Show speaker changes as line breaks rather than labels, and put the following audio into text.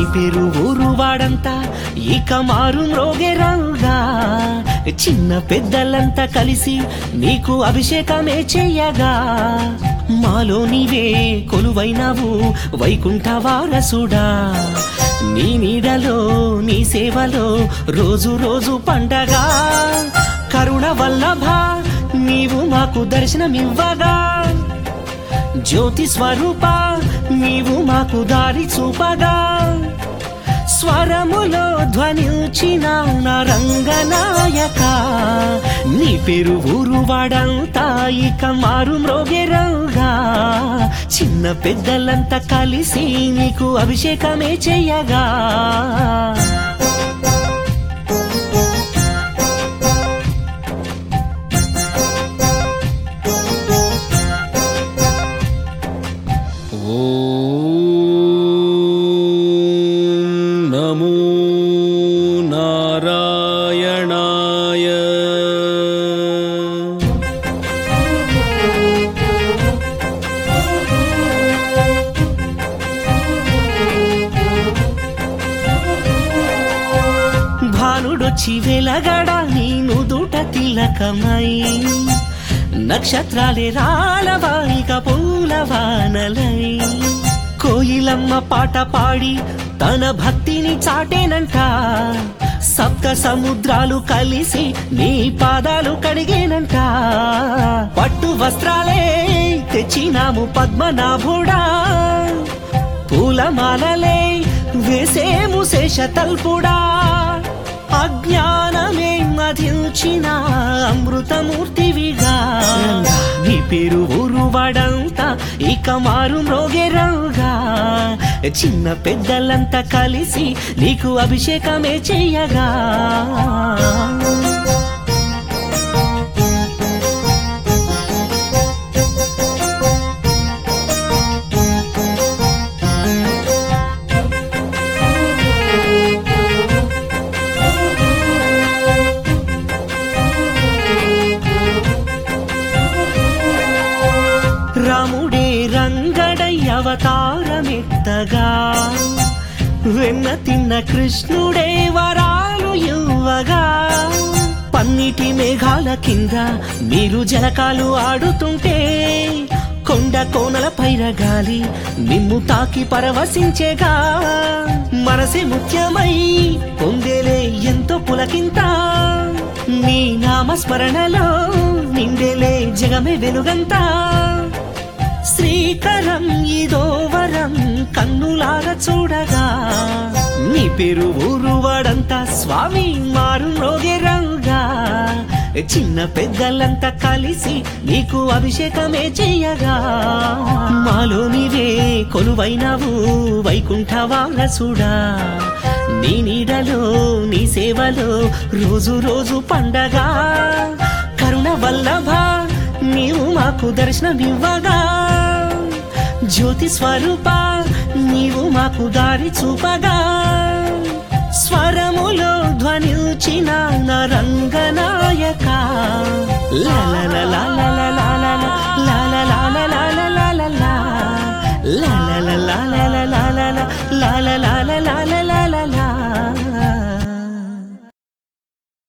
పేరు ఊరు వాడంతా ఇక మారు మ్రోగెరంగా చిన్న పెద్దలంతా కలిసి నీకు అభిషేకమే చెయ్యగా మాలో నీవే కొలువైనావు వైకుంఠ వారసుడా నీ నీడలో నీ సేవలో రోజు రోజు పండగా కరుణ వల్లభ నీవు మాకు దర్శనమివ్వగా జ్యోతి స్వరూప నీవు మాకు దారి చూపగా స్వరములో ధ్వనించిన నా రంగనాయక నీ పేరు ఊరు వాడంతా ఇక మారు మ్రోగెరంగా చిన్న పెద్దలంతా కలిసి నీకు అభిషేకమే చెయ్యగా
ఓం నమో నారాయణాయ
భానుడొచ్చి వెలగడ నీ నుదుట తిలకమై నక్షత్రాలే రాలవాయిక పూలవానలై కోయిలమ్మ పాట పాడి తన భక్తిని చాటేనంట సప్త సముద్రాలు కలిసి నీ పాదాలు కడిగేనంట పట్టు వస్త్రాలే తెచ్చినాము పద్మనాభుడా పూలమాలలే వేసేము శేషతల్పుడా అజ్ఞానమే మధించిన అమృతమూర్తివిగా నీ పేరు ఊరు వాడంతా ఇక మారు మ్రోగెరంగా చిన్న పెద్దలంతా కలిసి నీకు అభిషేకమే చెయ్యగా రాముడే రంగడై అవతారమెత్తగా వెన్న తిన్న కృష్ణుడే వరాలు ఇవ్వగా పన్నిటి మేఘాల కింద మీరు జలకాలు ఆడుతుంటే కొండ కోనల పైరగాలి నిమ్ము తాకి పరవశించేగా మనసే ముఖ్యమై పొందేలే ఎంతో పులకింత నీ నామస్మరణలో నిండేలే జగమే వెలుగంతా శ్రీకరం ఇదో వరం కన్నులాగా చూడగా నీ పేరు ఊరు వాడంతా స్వామి మారు రంగా చిన్న పెద్దలంతా కలిసి నీకు అభిషేకమే చెయ్యగా మాలో నీవే కొలువైనవు వైకుంఠ వారసుడా నీ నీడలో నీ సేవలో రోజు రోజు పండగా కరుణ వల్లభ నీవు మాకు దర్శనమివ్వగా జ్యోతి స్వరూప నీవు మాకు దారి చూపగా స్వరములో ధ్వనించిన నరంగనాయక లాల